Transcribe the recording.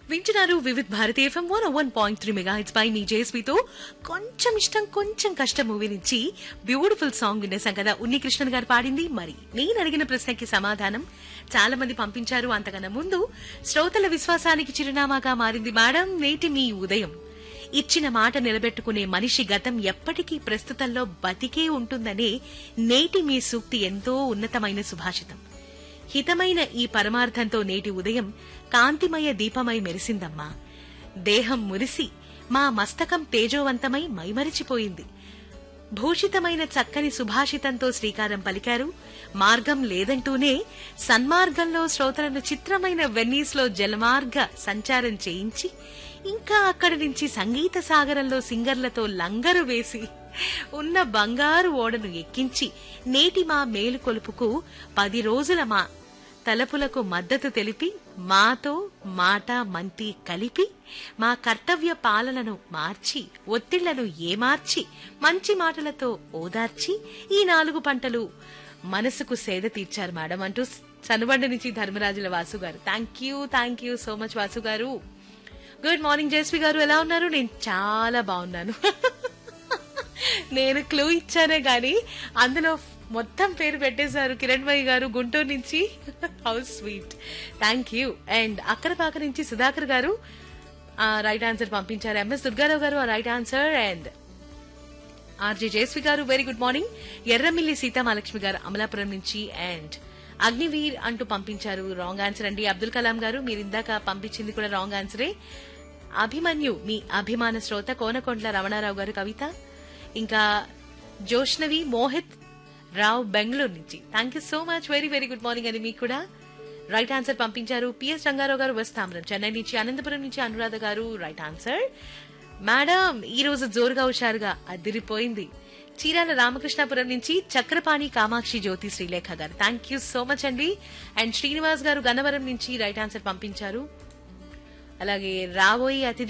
వింటున్నారు Vividh Bharati FM one one point three mega hits పై మీ జేస్మితో కొంచెం ఇష్టం కొంచెం కష్టం మూవీ నుంచి బ్యూటిఫుల్ సాంగ్ వినేసాం కదా ఉన్ని కృష్ణన్ గారు పాడింది మరి నేను అడిగిన ప్రశ్నకి సమాధానం చాలా మంది పంపించారు అంతకన్నా ముందు శ్రోతల విశ్వాసానికి చిరునామాగా మారింది మేడం నేటి మీ ఉదయం ఇచ్చిన మాట నిలబెట్టుకునే మనిషి గతం ఎప్పటికీ ప్రస్తుతంలో బతికే ఉంటుందనే నేటి మీ సూక్తి ఎంతో ఉన్నతమైన సుభాషితం హితమైన ఈ పరమార్థంతో నేటి ఉదయం కాంతిమయ దీపమై మెరిసిందమ్మా దేహం మురిసి మా మస్తకం తేజోవంతమై మైమరిచిపోయింది భూషితమైన చక్కని సుభాషితంతో శ్రీకారం పలికారు మార్గం లేదంటూనే సన్మార్గంలో శ్రోతలను చిత్రమైన వెన్నీస్లో జలమార్గ సంచారం చేయించి ఇంకా అక్కడి నుంచి సంగీత సాగరంలో సింగర్లతో లంగరు వేసి ఉన్న బంగారు ఓడను ఎక్కించి నేటి మా మేలు కొలుపుకు పది రోజుల మా తలపులకు మద్దతు తెలిపి మాతో మాట మంతి కలిపి మా కర్తవ్య పాలనను మార్చి ఒత్తిళ్లను ఏమార్చి మంచి మాటలతో ఓదార్చి ఈ నాలుగు పంటలు మనసుకు సేద తీర్చారు మేడం అంటూ చనుబండ నుంచి ధర్మరాజుల Vasu garu thank you thank you so much Vasu garu good morning Jayashree గారు ఎలా ఉన్నారు నేను చాలా బాగున్నాను నేను క్లూ ఇచ్చానే గాని అందులో మొత్తం పేరు పెట్టేశారు కిరణ్ మయ్య గారు గుంటూరు నుంచి house sweet thank you and Akkadapaka నుంచి సుధాకర్ గారు రైట్ ఆన్సర్ పంపించారు MS Durgarao garu right answer and RJ Jayasri garu very good morning Errammilli Seethamahalakshmi garu Amalapuram నుంచి అండ్ అగ్నివీర్ అంటూ పంపించారు రాంగ్ ఆన్సర్ అండి అబ్దుల్ కలాం గారు మీరు ఇందాక పంపించింది కూడా రాంగ్ ఆన్సరే అభిమన్యు మీ అభిమాన శ్రోత కోనకొండ్ల రమణారావు గారు కవిత ఇంకా జోష్నవి మోహిత్ రావ్ బెంగళూరు నుంచి thank you so much very very good morning అని మీకు కూడా రైట్ ఆన్సర్ పంపించారు పిఎస్ రంగారావు గారు వెస్ట్ తామరం చెన్నై నుంచి అనంతపురం నుంచి అనురాధ గారు రైట్ ఆన్సర్ మేడం ఈ రోజు జోరుగా హుషారుగా అదిరిపోయింది చీరాల రామకృష్ణాపురం నుంచి Chakrapani Kamakshi Jyothi Sreelekha garu thank you so much అండి అండ్ శ్రీనివాస్ గారు గన్నవరం నుంచి రైట్ ఆన్సర్ పంపించారు అలాగే రాబోయే అతిథి